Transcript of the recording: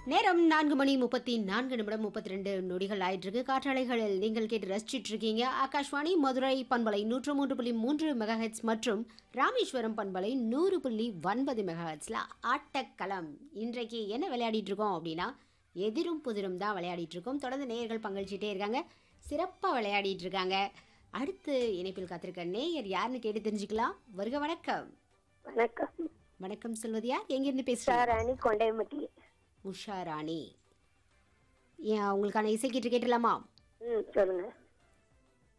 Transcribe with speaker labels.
Speaker 1: நேரம் நான்கு மணி முப்பத்தி நான்கு நிமிடம் முப்பத்தி ரெண்டு நொடிகள் ஆயிட்டு இருக்கு காற்றாலைகளில் நீங்கள் கேட்டு ரசிச்சிட்டு இருக்கீங்க ஆகாஷ்வாணி மதுரை பண்பலை நூற்று மூன்று புள்ளி மூன்று மெகாஹெட்ஸ் மற்றும் ராமேஸ்வரம் பண்பலை நூறு புள்ளி ஒன்பது மெகாஹெட்ஸ்ல ஆட்டக்களம் இன்றைக்கு என்ன விளையாடிட்டு இருக்கோம் அப்படின்னா எதிரும் புதிரும் தான் விளையாடிட்டு இருக்கோம் தொடர்ந்து நேயர்கள் பங்களிச்சிட்டே இருக்காங்க சிறப்பாக விளையாடிட்டு இருக்காங்க அடுத்து இணைப்பில் காத்திருக்க நேயர் யாருன்னு கேட்டு தெரிஞ்சுக்கலாம் வருக வணக்கம்
Speaker 2: வணக்கம்
Speaker 1: வணக்கம் சொல்வது யார் எங்கிருந்து பேசுறாங்க
Speaker 2: சார் அணி கொண்டைமட்டி
Speaker 1: உஷா ராணி ஏன் உங்களுக்கான இசைக்கீட்டு கேட்டலாமா
Speaker 2: ம் சொல்லுங்க